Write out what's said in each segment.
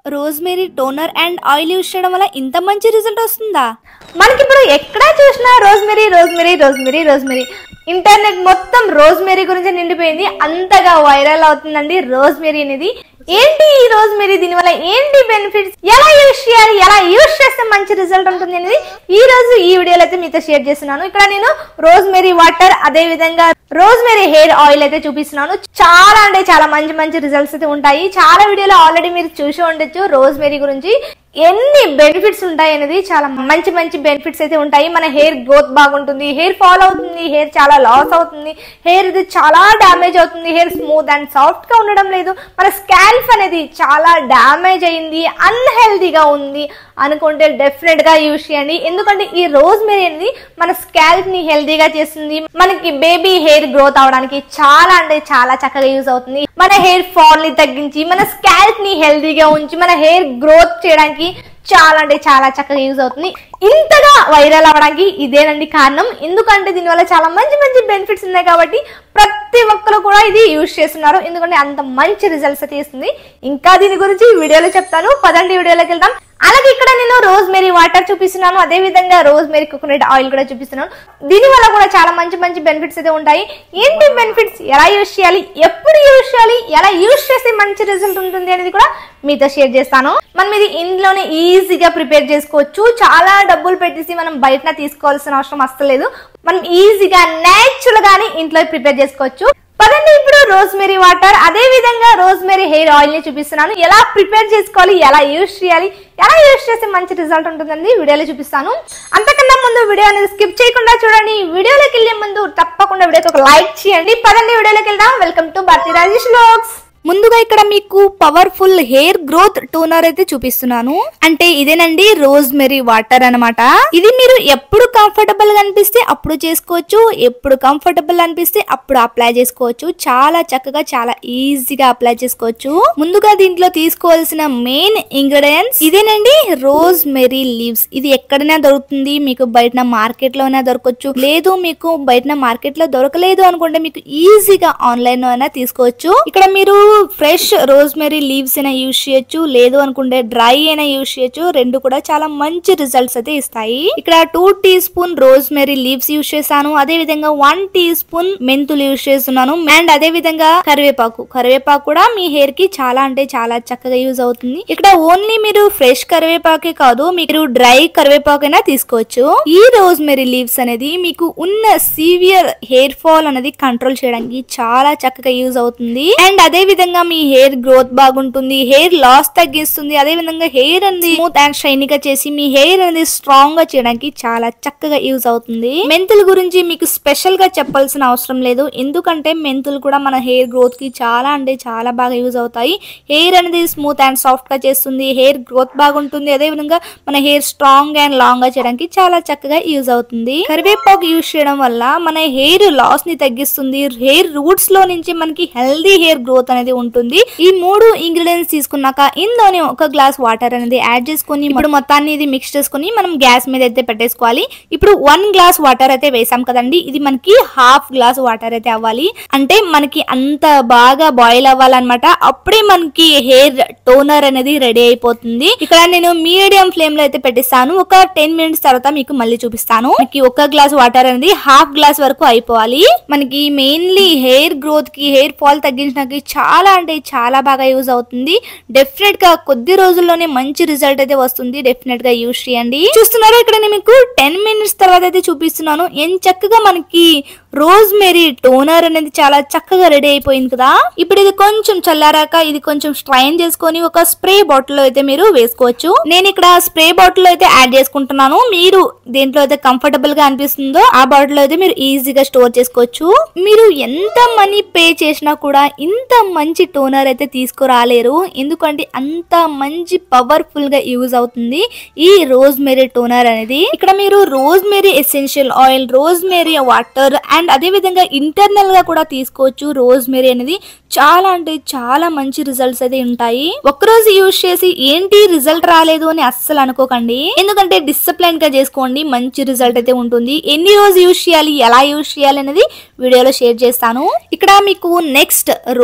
rosemary toner and oil use చేయడం వల్ల ఇంత మంచి రిజల్ట్ వస్తుందా మనకిప్పుడు ఎక్కడా చూసినా rosemary rosemary rosemary rosemary internet మొత్తం రోజ్మెరీ గురించి నిండిపోయింది అంతగా వైరల్ అవుతుందండి రోజ్మెరీ అనేది ఏంటి ఈ రోజ్మెరీ దీనివల్ల ఏంటి బెనిఫిట్స్ ఎలా యూస్ చేయాలి ఎలా యూస్ చేస్తే మంచి రిజల్ట్ ఉంటుంది అనేది ఈ రోజు ఈ వీడియోలో అయితే మీతో షేర్ చేస్తున్నాను ఇక్కడ నేను రోజ్మెరీ వాటర్ అదే విధంగా రోజ్మెరీ హెయిర్ ఆయిల్ అయితే చూపిస్తున్నాను చాలా అంటే చాలా మంచి మంచి రిజల్ట్స్ అయితే ఉంటాయి చాలా వీడియోలో ఆల్రెడీ మీరు చూసి ఉండొచ్చు రోజ్మెరీ గురించి ఎన్ని బెనిఫిట్స్ ఉంటాయి అనేది చాలా మంచి మంచి బెనిఫిట్స్ అయితే ఉంటాయి మన హెయిర్ గ్రోత్ బాగుంటుంది హెయిర్ ఫాల్ అవుతుంది హెయిర్ చాలా లాస్ అవుతుంది హెయిర్ ఇది చాలా డ్యామేజ్ అవుతుంది హెయిర్ స్మూత్ అండ్ సాఫ్ట్ గా ఉండడం లేదు మన స్కాల్ఫ్ అనేది చాలా డ్యామేజ్ అయింది అన్హెల్దీగా ఉంది అనుకుంటే డెఫినెట్ గా యూస్ చేయండి ఎందుకంటే ఈ రోజ్ మెరీ అనేది మన స్కాల్ప్ ని హెల్దీగా చేస్తుంది మనకి బేబీ హెయిర్ గ్రోత్ అవడానికి చాలా అంటే చాలా చక్కగా యూజ్ అవుతుంది మన హెయిర్ ఫాల్ ని తగ్గించి మన స్కాల్ప్ ని హెల్దీగా ఉంచి మన హెయిర్ గ్రోత్ చేయడానికి చాలా అంటే చాలా చక్కగా యూజ్ అవుతుంది ఇంతగా వైరల్ అవ్వడానికి ఇదేనండి కారణం ఎందుకంటే దీనివల్ల చాలా మంచి మంచి బెనిఫిట్స్ ఉన్నాయి కాబట్టి ప్రతి ఒక్కరు కూడా ఇది యూజ్ చేస్తున్నారు ఎందుకంటే అంత మంచి రిజల్ట్స్ అయితే ఇస్తుంది ఇంకా దీని గురించి వీడియోలో చెప్తాను పదండి వీడియోలోకి వెళ్దాం అలాగే ఇక్కడ నేను రోజ్ మెరీ వాటర్ చూపిస్తున్నాను అదే విధంగా రోజ్ మెరీ కోకోనట్ ఆయిల్ కూడా చూపిస్తున్నాను దీని వల్ల కూడా చాలా మంచి మంచి బెనిఫిట్స్ అయితే ఉంటాయి ఏంటి బెనిఫిట్స్ ఎలా యూజ్ చేయాలి ఎప్పుడు యూజ్ చేయాలి ఎలా యూజ్ చేస్తే మంచి రిజల్ట్ ఉంటుంది అనేది కూడా మీతో షేర్ చేస్తాను మనం ఇది ఇంట్లోనే ఈజీగా ప్రిపేర్ చేసుకోవచ్చు చాలా డబ్బులు పెట్టేసి మనం బయట తీసుకోవాల్సిన అవసరం అస్సలు లేదు మనం ఈజీగా నేచురల్ గానే ఇంట్లో ప్రిపేర్ చేసుకోవచ్చు పదండి ఇప్పుడు రోజ్మెరీ వాటర్ అదే విధంగా రోజ్మెరీ హెయిర్ ఆయిల్ ని చూపిస్తున్నాను ఎలా ప్రిపేర్ చేసుకోవాలి ఎలా యూజ్ చేయాలి ఎలా యూజ్ చేస్తే మంచి రిజల్ట్ ఉంటుందని వీడియోలో చూపిస్తాను అంతకన్నా ముందు వీడియో అనేది స్కిప్ చేయకుండా చూడండి వీడియోలోకి వెళ్ళే ముందు తప్పకుండా వీడియోకి ఒక లైక్ చేయండి పదండి వీడియోలోకి వెళ్దాం వెల్కమ్ టు భర్తీ రాజేష్ వ్లాగ్స్ ముందుగా ఇక్కడ మీకు పవర్ఫుల్ హెయిర్ గ్రోత్ టోనర్ అయితే చూపిస్తున్నాను అంటే ఇదేనండి రోజ్ మెరీ వాటర్ అన్నమాట ఇది మీరు ఎప్పుడు కంఫర్టబుల్ గా అనిపిస్తే అప్పుడు చేసుకోవచ్చు ఎప్పుడు కంఫర్టబుల్ అనిపిస్తే అప్పుడు అప్లై చేసుకోవచ్చు చాలా చక్కగా చాలా ఈజీగా అప్లై చేసుకోవచ్చు ముందుగా దీంట్లో తీసుకోవాల్సిన మెయిన్ ఇంగ్రీడియంట్స్ ఇదేనండి రోజ్ మెరీ లీవ్స్ ఇది ఎక్కడైనా దొరుకుతుంది మీకు బయట మార్కెట్ లోనే దొరకవచ్చు లేదు మీకు బయట మార్కెట్ లో దొరకలేదు అనుకుంటే మీకు ఈజీగా ఆన్లైన్ లో అయినా తీసుకోవచ్చు ఇక్కడ మీరు ఫ్రెష్ రోజ్ మెరీ లీవ్స్ అయినా యూజ్ చేయొచ్చు లేదు అనుకుంటే డ్రై అయినా యూజ్ చేయొచ్చు రెండు కూడా చాలా మంచి రిజల్ట్స్ అయితే ఇస్తాయి ఇక్కడ two teaspoon rosemary leaves use చేశాను అదే విధంగా వన్ టీ స్పూన్ మెంతులు యూజ్ చేస్తున్నాను అండ్ అదే విధంగా కరివేపాకు కరివేపాకు కూడా మీ హెయిర్ కి చాలా అంటే చాలా చక్కగా యూజ్ అవుతుంది ఇక్కడ ఓన్లీ మీరు ఫ్రెష్ కరివేపాకే కాదు మీరు డ్రై కరివేపాకు అయినా తీసుకోవచ్చు ఈ రోజ్ మెరీ లీవ్స్ అనేది మీకు ఉన్న సీవియర్ హెయిర్ ఫాల్ అనేది కంట్రోల్ చేయడానికి చాలా చక్కగా యూజ్ అవుతుంది అండ్ అదే విధంగా మీ హెయిర్ గ్రోత్ బాగుంటుంది హెయిర్ లాస్ తగ్గిస్తుంది అదే విధంగా హెయిర్ అనేది స్మూత్ అండ్ షైనీ గా చేసి మీ హెయిర్ అనేది స్ట్రాంగ్ గా చేయడానికి చాలా చక్కగా యూజ్ అవుతుంది మెంతుల గురించి మీకు స్పెషల్ గా చెప్పాల్సిన అవసరం లేదు ఎందుకంటే మెంతులు కూడా మన హెయిర్ గ్రోత్ కి చాలా అంటే చాలా బాగా యూజ్ అవుతాయి హెయిర్ అనేది స్మూత్ అండ్ సాఫ్ట్ గా చేస్తుంది హెయిర్ గ్రోత్ బాగుంటుంది అదే విధంగా మన హెయిర్ స్ట్రాంగ్ అండ్ లాంగ్ గా చేయడానికి చాలా చక్కగా యూజ్ అవుతుంది కరివేపాకు యూజ్ చేయడం వల్ల మన హెయిర్ లాస్ ని తగ్గిస్తుంది హెయిర్ రూట్స్ లో నుంచి మనకి హెల్దీ హెయిర్ గ్రోత్ అనేది ఉంటుంది ఈ మూడు ఇంగ్రీడియంట్స్ తీసుకున్నాక ఇందులోనే ఒక గ్లాస్ వాటర్ అనేది యాడ్ చేసుకొని ఇప్పుడు మొత్తాన్ని ఇది మిక్స్ చేసుకొని మనం గ్యాస్ మీద అయితే పెట్టేసుకోవాలి ఇప్పుడు వన్ గ్లాస్ వాటర్ అయితే వేసాం కదండి ఇది మనకి హాఫ్ గ్లాస్ వాటర్ అయితే అవ్వాలి అంటే మనకి అంత బాగా బాయిల్ అవ్వాలన్నమాట అప్పుడే మనకి హెయిర్ టోనర్ అనేది రెడీ అయిపోతుంది ఇక్కడ నేను మీడియం ఫ్లేమ్ లో అయితే పెట్టిస్తాను ఒక టెన్ మినిట్స్ తర్వాత మీకు మళ్ళీ చూపిస్తాను మనకి ఒక గ్లాస్ వాటర్ అనేది హాఫ్ గ్లాస్ వరకు అయిపోవాలి మనకి మెయిన్లీ హెయిర్ గ్రోత్ కి హెయిర్ ఫాల్ తగ్గించడానికి చాలా అంటే చాలా బాగా యూజ్ అవుతుంది డెఫినెట్ గా కొద్ది రోజుల్లోనే మంచి రిజల్ట్ అయితే వస్తుంది డెఫినెట్ గా యూజ్ చేయండి చూస్తున్నారా ఇక్కడ నేను మీకు టెన్ మినిట్స్ తర్వాత అయితే చూపిస్తున్నాను ఏం చక్కగా మనకి రోజ్ మెరీ టోనర్ అనేది చాలా చక్కగా రెడీ అయిపోయింది కదా ఇప్పుడు ఇది కొంచెం చల్లారాక ఇది కొంచెం స్ట్రైన్ చేసుకొని ఒక స్ప్రే బాటిల్ లో అయితే మీరు వేసుకోవచ్చు నేను ఇక్కడ స్ప్రే బాటిల్ లో అయితే యాడ్ చేసుకుంటున్నాను మీరు దేంట్లో అయితే కంఫర్టబుల్ గా అనిపిస్తుందో ఆ బాటిల్ లో అయితే మీరు ఈజీగా స్టోర్ చేసుకోవచ్చు మీరు ఎంత మనీ పే చేసినా కూడా ఇంత మంచి టోనర్ అయితే తీసుకురాలేరు ఎందుకంటే అంత మంచి పవర్ఫుల్ గా యూజ్ అవుతుంది ఈ రోజ్ మెరీ టోనర్ అనేది ఇక్కడ మీరు rosemary essential oil rosemary water and అదే విధంగా ఇంటర్నల్ గా కూడా తీసుకోవచ్చు రోజ్ మెరీ అనేది చాలా అంటే చాలా మంచి రిజల్ట్స్ అయితే ఉంటాయి ఒక్కరోజు యూజ్ చేసి ఏంటి రిజల్ట్ రాలేదు అని అస్సలు అనుకోకండి ఎందుకంటే డిసిప్లైన్ గా చేసుకోండి మంచి రిజల్ట్ అయితే ఉంటుంది ఎన్ని రోజు యూజ్ చేయాలి ఎలా యూజ్ చేయాలి అనేది వీడియోలో షేర్ చేస్తాను ఇక్కడ మీకు next rosemary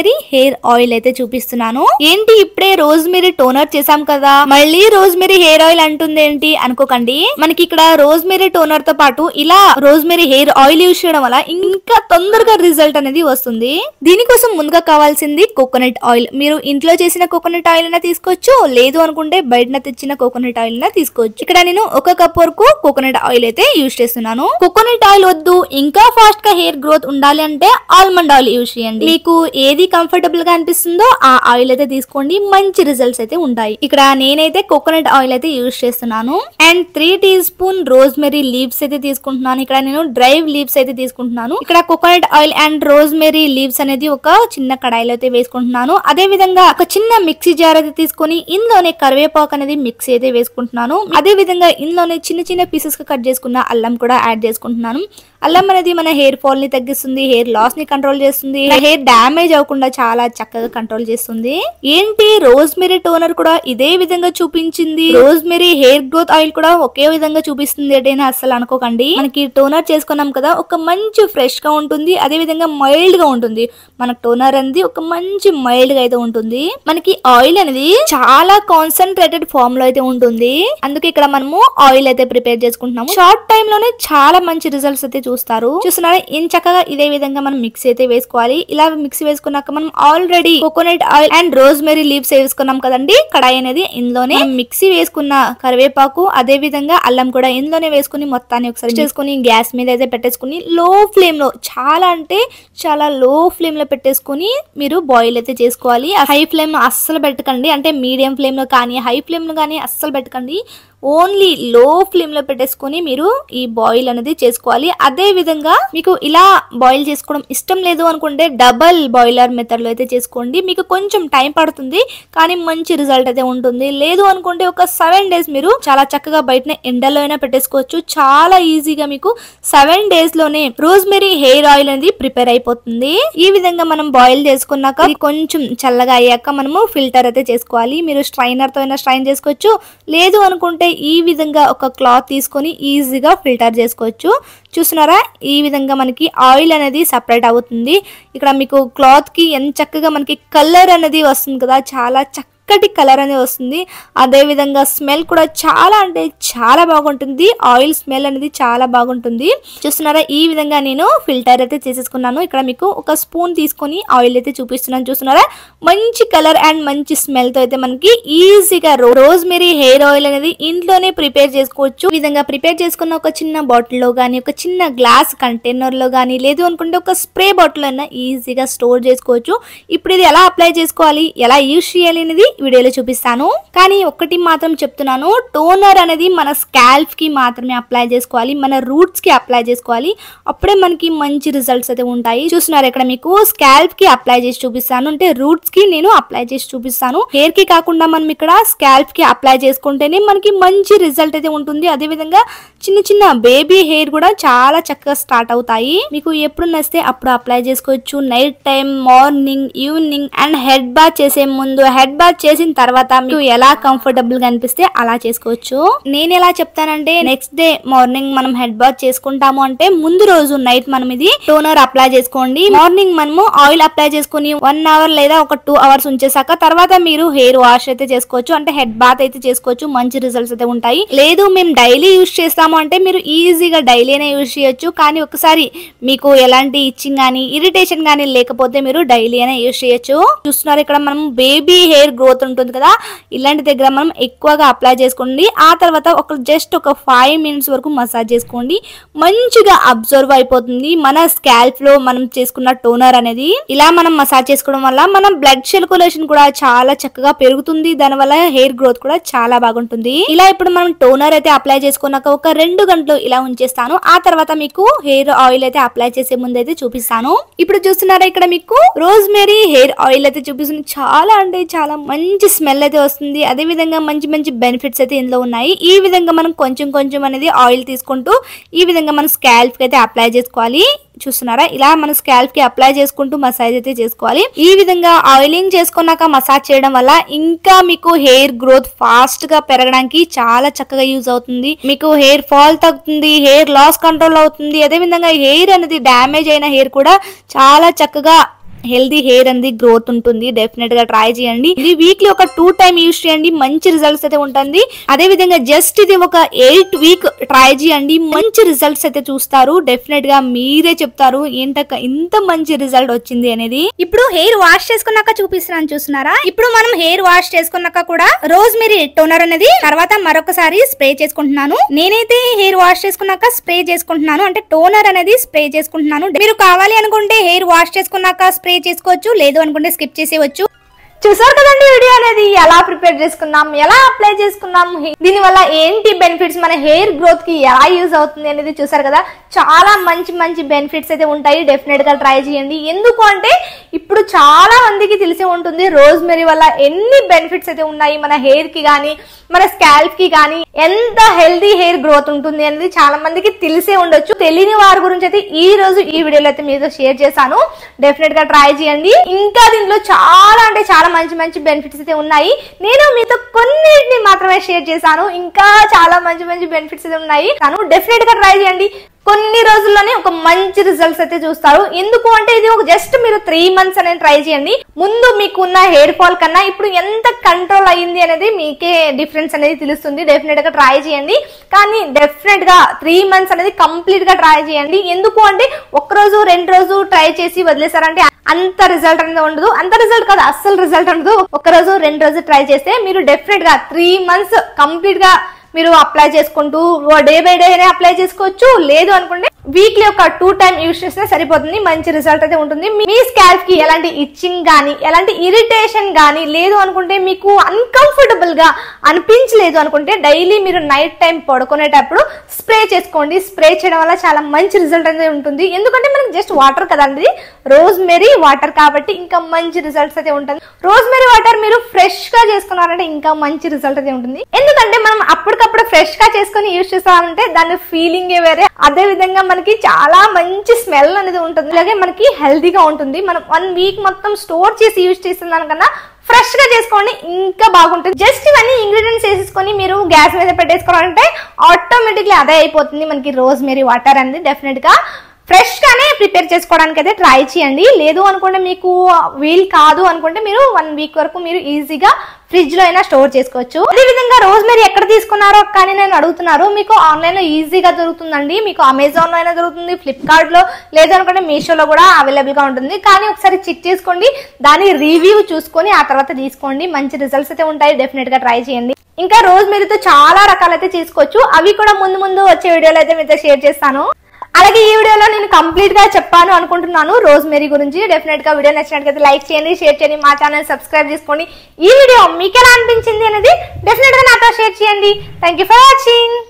mary hair oil అయితే చూపిస్తున్నాను ఏంటి ఇప్పుడే రోజ్ మెరీ టోనర్ చేసాం కదా మళ్ళీ రోజ్ మెరీ హెయిర్ ఆయిల్ అంటుంది ఏంటి అనుకోకండి మనకి ఇక్కడ రోజ్ మెరీ టోనర్ తో పాటు ఇలా rosemary hair oil use చేయడం వల్ల ఇంకా తొందరగా రిజల్ట్ అనేది వస్తుంది దీనికోసం ముందుగా కావాల్సింది కోకోనట్ ఆయిల్ మీరు ఇంట్లో చేసిన కోకోనట్ ఆయిల్ అయినా తీసుకోవచ్చు లేదు అనుకుంటే బయట తెచ్చిన కోకోనట్ ఆయిల్ అయినా తీసుకోవచ్చు ఇక్కడ నేను ఒక కప్ వరకు కోకోనట్ ఆయిల్ అయితే యూజ్ చేస్తున్నాను కోకోనట్ ఆయిల్ వద్దు ఇంకా ఫాస్ట్ గా హెయిర్ గ్రోత్ ఉండాలి అంటే ఆల్మండ్ ఆయిల్ యూజ్ చేయండి మీకు ఏది కంఫర్టబుల్ గా అనిపిస్తుందో ఆ ఆయిల్ అయితే తీసుకోండి మంచి రిజల్ట్స్ అయితే ఉంటాయి ఇక్కడ నేనైతే కోకోనట్ ఆయిల్ అయితే యూజ్ చేస్తున్నాను and three teaspoon rosemary leaves అయితే తీసుకుంటున్నాను ఇక్కడ నేను డ్రైవ్ లీవ్స్ అయితే తీసుకుంటున్నాను ఇక్కడ coconut oil and rosemary leaves అనేది ఒక చిన్న కడాయిలో అయితే వేసుకుంటున్నాను అదే విధంగా ఒక చిన్న మిక్సీ జార్ అయితే తీసుకొని ఇందులోనే కరివేపాకు అనేది మిక్సీ అయితే వేసుకుంటున్నాను అదే విధంగా ఇందులోనే చిన్న చిన్న పీసెస్ గా కట్ చేసుకున్న అల్లం కూడా యాడ్ చేసుకుంటున్నాను అల్లం అనేది మన హెయిర్ ఫాల్ ని తగ్గిస్తుంది హెయిర్ లాస్ ని కంట్రోల్ చేస్తుంది హెయిర్ డ్యామేజ్ అవ్వకుండా చాలా చక్కగా కంట్రోల్ చేస్తుంది ఏంటి రోజ్ మెరీ టోనర్ కూడా ఇదే విధంగా చూపించింది rosemary hair growth oil కూడా ఒకే విధంగా చూపిస్తుంది అంటే అస్సలు అనుకోకండి మనకి టోనర్ చేసుకున్నాం కదా ఒక మంచి ఫ్రెష్ గా ఉంటుంది అదే విధంగా మైల్డ్ గా ఉంటుంది మన టోనర్ అనేది ఒక మంచి మైల్డ్ గా అయితే ఉంటుంది మనకి ఆయిల్ అనేది చాలా కాన్సన్ట్రేటెడ్ ఫామ్ లో అయితే ఉంటుంది అందుకే ఇక్కడ మనము ఆయిల్ అయితే ప్రిపేర్ చేసుకుంటున్నాము షార్ట్ టైం లోనే చాలా మంచి రిజల్ట్స్ అయితే చూస్తారు చూస్తున్నారా ఏం చక్కగా ఇదే విధంగా మనం మిక్స్ అయితే వేసుకోవాలి ఇలా మిక్స్ వేసుకున్నాక మనం already coconut oil and rosemary leaves వేసుకున్నాం కదండి కడాయి అనేది ఇందులోనే మిక్సీ వేసుకున్న కరివేపాకు అదే విధంగా అల్లం కూడా ఇందులోనే వేసుకుని మొత్తాన్ని ఒకసారి చేసుకుని గ్యాస్ మీద అయితే పెట్టేసుకుని లో ఫ్లేమ్ లో చాలా అంటే చాలా లో ఫ్లేమ్ లో పెట్టేసుకుని మీరు బాయిల్ అయితే చేసుకోవాలి హై ఫ్లేమ్ అస్సలు పెట్టకండి అంటే మీడియం ఫ్లేమ్ లో కానీ హై ఫ్లేమ్ లో కానీ అస్సలు పెట్టకండి ఓన్లీ లో ఫ్లేమ్ లో పెట్టేసుకొని మీరు ఈ బాయిల్ అనేది చేసుకోవాలి అదే విధంగా మీకు ఇలా బాయిల్ చేసుకోవడం ఇష్టం లేదు అనుకుంటే డబల్ బాయిలర్ మెథడ్ లో అయితే చేసుకోండి మీకు కొంచెం టైం పడుతుంది కానీ మంచి రిజల్ట్ అయితే ఉంటుంది లేదు అనుకుంటే ఒక సెవెన్ డేస్ మీరు చాలా చక్కగా బయటనే ఎండలో అయినా పెట్టేసుకోవచ్చు చాలా ఈజీగా మీకు సెవెన్ డేస్ లోనే రోజ్మెరీ హెయిర్ ఆయిల్ అనేది ప్రిపేర్ అయిపోతుంది ఈ విధంగా మనం బాయిల్ చేసుకున్నాక ఇది కొంచెం చల్లగా అయ్యాక మనము ఫిల్టర్ అయితే చేసుకోవాలి మీరు స్ట్రైనర్ తో అయినా స్ట్రైన్ చేసుకోవచ్చు లేదు అనుకుంటే ఈ విధంగా ఒక క్లాత్ తీసుకొని ఈజీగా ఫిల్టర్ చేసుకోవచ్చు చూస్తున్నారా ఈ విధంగా మనకి ఆయిల్ అనేది సపరేట్ అవుతుంది ఇక్కడ మీకు క్లాత్ కి ఎంత చక్కగా మనకి కలర్ అనేది వస్తుంది కదా చాలా చక్కటి కలర్ అనేది వస్తుంది అదే విధంగా స్మెల్ కూడా చాలా అంటే చాలా బాగుంటుంది ఆయిల్ స్మెల్ అనేది చాలా బాగుంటుంది చూస్తున్నారా ఈ విధంగా నేను ఫిల్టర్ అయితే చేసేసుకున్నాను ఇక్కడ మీకు ఒక స్పూన్ తీసుకొని ఆయిల్ అయితే చూపిస్తున్నాను చూస్తున్నారా మంచి కలర్ అండ్ మంచి స్మెల్ తో అయితే మనకి ఈజీగా రోజ్ మెరీ హెయిర్ ఆయిల్ అనేది ఇంట్లోనే ప్రిపేర్ చేసుకోవచ్చు ఈ విధంగా ప్రిపేర్ చేసుకున్న ఒక చిన్న బాటిల్ లో గానీ ఒక చిన్న గ్లాస్ కంటైనర్ లో గానీ లేదు అనుకుంటే ఒక స్ప్రే బాటిల్ అయినా ఈజీగా స్టోర్ చేసుకోవచ్చు ఇప్పుడు ఇది ఎలా అప్లై చేసుకోవాలి ఎలా యూజ్ చేయాలి అనేది వీడియోలో చూపిస్తాను కానీ ఒక్కటి మాత్రం చెప్తున్నాను టోనర్ అనేది మన స్కాల్ప్ కి మాత్రమే అప్లై చేసుకోవాలి మన రూట్స్ కి అప్లై చేసుకోవాలి అప్పుడే మనకి మంచి రిజల్ట్స్ అయితే ఉంటాయి చూస్తున్నారు ఇక్కడ మీకు స్కాల్ప్ కి అప్లై చేసి చూపిస్తాను అంటే రూట్స్ కి నేను అప్లై చేసి చూపిస్తాను హెయిర్ కి కాకుండా మనం ఇక్కడ స్కాల్ప్ కి అప్లై చేసుకుంటేనే మనకి మంచి రిజల్ట్ అయితే ఉంటుంది అదే విధంగా చిన్న చిన్న బేబీ హెయిర్ కూడా చాలా చక్కగా స్టార్ట్ అవుతాయి మీకు ఎప్పుడు నచ్చితే అప్పుడు అప్లై చేసుకోవచ్చు night time morning evening and head bath చేసే ముందు హెడ్ బాత్ చేసిన తర్వాత మీకు ఎలా కంఫర్టబుల్ గా అనిపిస్తే అలా చేసుకోవచ్చు నేను ఎలా చెప్తానంటే నెక్స్ట్ డే మార్నింగ్ మనం హెడ్ బాత్ చేసుకుంటాము అంటే ముందు రోజు నైట్ మనం ఇది టోనర్ అప్లై చేసుకోండి మార్నింగ్ మనము ఆయిల్ అప్లై చేసుకుని వన్ అవర్ లేదా ఒక టూ అవర్స్ ఉంచేసాక తర్వాత మీరు హెయిర్ వాష్ అయితే చేసుకోవచ్చు అంటే హెడ్ బాత్ అయితే చేసుకోవచ్చు మంచి రిజల్ట్స్ అయితే ఉంటాయి లేదు మేము డైలీ యూస్ చేస్తాము అంటే మీరు ఈజీగా డైలీ అయినా యూస్ చేయొచ్చు కానీ ఒకసారి మీకు ఎలాంటి ఇచ్చింగ్ కానీ ఇరిటేషన్ కానీ లేకపోతే మీరు డైలీ అయినా యూస్ చేయొచ్చు చూస్తున్నారు ఇక్కడ మనం బేబీ హెయిర్ గ్రోత్ ఉంటుంది కదా ఇలాంటి దగ్గర మనం ఎక్కువగా అప్లై చేసుకోండి ఆ తర్వాత ఒక జస్ట్ ఒక ఫైవ్ మినిట్స్ వరకు మసాజ్ చేసుకోండి మంచిగా అబ్జర్వ్ అయిపోతుంది మన స్కాల్ప్ లో మనం చేసుకున్న టోనర్ అనేది ఇలా మనం మసాజ్ చేసుకోవడం వల్ల మన బ్లడ్ సర్క్యులేషన్ కూడా చాలా చక్కగా పెరుగుతుంది దానివల్ల హెయిర్ గ్రోత్ కూడా చాలా బాగుంటుంది ఇలా ఇప్పుడు మనం టోనర్ అయితే అప్లై చేసుకున్నాక ఒక రెండు గంటలు ఇలా ఉంచేస్తాను ఆ తర్వాత మీకు హెయిర్ ఆయిల్ అయితే అప్లై చేసే ముందు అయితే చూపిస్తాను ఇప్పుడు చూస్తున్నారా ఇక్కడ మీకు రోజ్ మేరీ హెయిర్ ఆయిల్ అయితే చూపిస్తుంది చాలా అంటే చాలా మంచి స్మెల్ అయితే వస్తుంది అదే విధంగా మంచి మంచి బెనిఫిట్స్ అయితే ఇందులో ఉన్నాయి ఈ విధంగా మనం కొంచెం కొంచెం అనేది ఆయిల్ తీసుకుంటూ ఈ విధంగా మనం స్కాల్ప్ కి అయితే అప్లై చేసుకోవాలి చూస్తున్నారా ఇలా మన స్కాల్ప్ కి అప్లై చేసుకుంటూ మసాజ్ అయితే చేసుకోవాలి ఈ విధంగా ఆయిలింగ్ చేసుకున్నాక మసాజ్ చేయడం వల్ల ఇంకా మీకు హెయిర్ గ్రోత్ ఫాస్ట్ గా పెరగడానికి చాలా చక్కగా యూజ్ అవుతుంది మీకు హెయిర్ ఫాల్ తగ్గుతుంది హెయిర్ లాస్ కంట్రోల్ అవుతుంది అదే విధంగా హెయిర్ అనేది డ్యామేజ్ అయిన హెయిర్ కూడా చాలా చక్కగా హెల్దీ హెయిర్ అనేది గ్రోత్ ఉంటుంది డెఫినెట్ గా ట్రై చేయండి ఇది వీక్లీ ఒక టూ టైమ్ యూస్ చేయండి మంచి రిజల్ట్స్ అయితే ఉంటుంది అదే విధంగా జస్ట్ ఇది ఒక ఎయిట్ వీక్ ట్రై చేయండి మంచి రిజల్ట్స్ అయితే చూస్తారు డెఫినెట్ గా మీరే చెప్తారు ఏంటక్క ఇంత మంచి రిజల్ట్ వచ్చింది అనేది ఇప్పుడు హెయిర్ వాష్ చేసుకున్నాక చూపిస్తున్నాను చూస్తున్నారా ఇప్పుడు మనం హెయిర్ వాష్ చేసుకున్నాక కూడా రోజ్ మెరీ టోనర్ అనేది తర్వాత మరొకసారి స్ప్రే చేసుకుంటున్నాను నేనైతే హెయిర్ వాష్ చేసుకున్నాక స్ప్రే చేసుకుంటున్నాను అంటే టోనర్ అనేది స్ప్రే చేసుకుంటున్నాను మీరు కావాలి అనుకుంటే హెయిర్ వాష్ చేసుకున్నాక స్ప్రే చేసుకోవచ్చు లేదు అనుకుంటే స్కిప్ చేసేవచ్చు చూసారు కదండి వీడియో అనేది ఎలా ప్రిపేర్ చేసుకున్నాం ఎలా అప్లై చేసుకున్నాం దీని వల్ల ఏంటి బెనిఫిట్స్ మన హెయిర్ గ్రోత్ కి ఎలా యూజ్ అవుతుంది అనేది చూసారు కదా చాలా మంచి మంచి బెనిఫిట్స్ అయితే ఉంటాయి డెఫినెట్ గా ట్రై చేయండి ఎందుకు అంటే ఇప్పుడు చాలా మందికి తెలిసే ఉంటుంది రోజ్ మెరీ వల్ల ఎన్ని బెనిఫిట్స్ అయితే ఉన్నాయి మన హెయిర్ కి కానీ మన స్కాల్ప్ కి కానీ ఎంత హెల్దీ హెయిర్ గ్రోత్ ఉంటుంది అనేది చాలా మందికి తెలిసే ఉండొచ్చు తెలియని వారి గురించి అయితే ఈ రోజు ఈ వీడియోలో అయితే మీతో షేర్ చేశాను డెఫినెట్ గా ట్రై చేయండి ఇంకా దీంట్లో చాలా అంటే చాలా మంచి మంచి బెనిఫిట్స్ అయితే ఉన్నాయి నేను మీతో కొన్నిటిని మాత్రమే షేర్ చేశాను ఇంకా చాలా మంచి మంచి బెనిఫిట్స్ అయితే ఉన్నాయి డెఫినెట్ గా ట్రై చేయండి కొన్ని రోజుల్లోనే ఒక మంచి రిజల్ట్స్ అయితే చూస్తారు ఎందుకు అంటే ఇది ఒక జస్ట్ మీరు త్రీ మంత్స్ అనేది ట్రై చేయండి ముందు మీకున్న హెయిర్ ఫాల్ కన్నా ఇప్పుడు ఎంత కంట్రోల్ అయ్యింది అనేది మీకే డిఫరెన్స్ అనేది తెలుస్తుంది డెఫినెట్ గా ట్రై చేయండి కానీ డెఫినెట్ గా త్రీ మంత్స్ అనేది కంప్లీట్ గా ట్రై చేయండి ఎందుకు అంటే ఒక రోజు రెండు రోజు ట్రై చేసి వదిలేసారంటే అంత రిజల్ట్ అనేది ఉండదు అంత రిజల్ట్ కాదు అస్సలు రిజల్ట్ ఉండదు ఒక రోజు రెండు రోజు ట్రై చేస్తే మీరు డెఫినెట్ గా త్రీ మంత్స్ కంప్లీట్ గా మీరు అప్లై చేసుకుంటూ డే బై డే అప్లై చేసుకోవచ్చు లేదు అనుకుంటే వీక్లీ ఒక టూ టైం యూస్ చేస్తే సరిపోతుంది మంచి రిజల్ట్ అయితే ఉంటుంది మీ స్కాల్ప్ కి ఎలాంటి ఇచ్చింగ్ గానీ ఎలాంటి ఇరిటేషన్ గానీ లేదు అనుకుంటే మీకు అన్కంఫర్టబుల్ గా అనిపించలేదు అనుకుంటే డైలీ మీరు నైట్ టైం పడుకునేటప్పుడు స్ప్రే చేసుకోండి స్ప్రే చేయడం వల్ల చాలా మంచి రిజల్ట్ అనేది ఉంటుంది ఎందుకంటే మనకి జస్ట్ వాటర్ కదండి రోజ్ మెరీ వాటర్ కాబట్టి ఇంకా మంచి రిజల్ట్స్ అయితే ఉంటుంది రోజ్ మెరీ వాటర్ మీరు ఫ్రెష్ గా చేసుకున్నారంటే ఇంకా మంచి రిజల్ట్ అయితే ఉంటుంది ఎందుకంటే మనం అప్పటికప్పుడు ఫ్రెష్ గా చేసుకుని యూజ్ చేస్తామంటే దాని ఫీలింగ్ వేరే అదే విధంగా మనకి చాలా మంచి స్మెల్ అనేది ఉంటుంది అలాగే మనకి హెల్తీగా ఉంటుంది మనం వన్ వీక్ మొత్తం స్టోర్ చేసి యూజ్ చేసిన దానికన్నా ఫ్రెష్ గా చేసుకోండి ఇంకా బాగుంటుంది జస్ట్ ఇవన్నీ ఇంగ్రీడియంట్స్ వేసేసుకొని మీరు గ్యాస్ మీద పెట్టేసుకోవాలంటే ఆటోమేటిక్లీ అదే అయిపోతుంది మనకి రోజ్ మెరీ వాటర్ అనేది డెఫినెట్ గా ఫ్రెష్ గానే ప్రిపేర్ చేసుకోవడానికి అయితే ట్రై చేయండి లేదు అనుకుంటే మీకు వీల్ కాదు అనుకుంటే మీరు వన్ వీక్ వరకు మీరు ఈజీగా ఫ్రిడ్జ్ లో అయినా స్టోర్ చేసుకోవచ్చు అదే విధంగా రోజ్ మెరీ ఎక్కడ తీసుకున్నారో కానీ నేను అడుగుతున్నారు మీకు ఆన్లైన్ లో ఈజీగా దొరుకుతుందండి మీకు అమెజాన్ లో అయినా దొరుకుతుంది ఫ్లిప్కార్ట్ లో లేదు అనుకుంటే మీషోలో కూడా అవైలబుల్ గా ఉంటుంది కానీ ఒకసారి చెక్ చేసుకోండి దాని రివ్యూ చూసుకొని ఆ తర్వాత తీసుకోండి మంచి రిజల్ట్స్ అయితే ఉంటాయి డెఫినెట్ గా ట్రై చేయండి ఇంకా రోజ్ మెరీతో చాలా రకాలైతే తీసుకోవచ్చు అవి కూడా ముందు ముందు వచ్చే వీడియోలో అయితే మీతో షేర్ చేస్తాను అలాగే ఈ వీడియోలో నేను కంప్లీట్ గా చెప్పాను అనుకుంటున్నాను రోజ్ మెరీ గురించి డెఫినెట్ గా వీడియో నచ్చినట్లయితే లైక్ చేయండి షేర్ చేయండి మా ఛానల్ సబ్స్క్రైబ్ చేసుకోండి ఈ వీడియో మీకు ఎలా అనిపించింది అనేది డెఫినెట్ గా నాతో షేర్ చేయండి థ్యాంక్ యూ ఫర్ వాచింగ్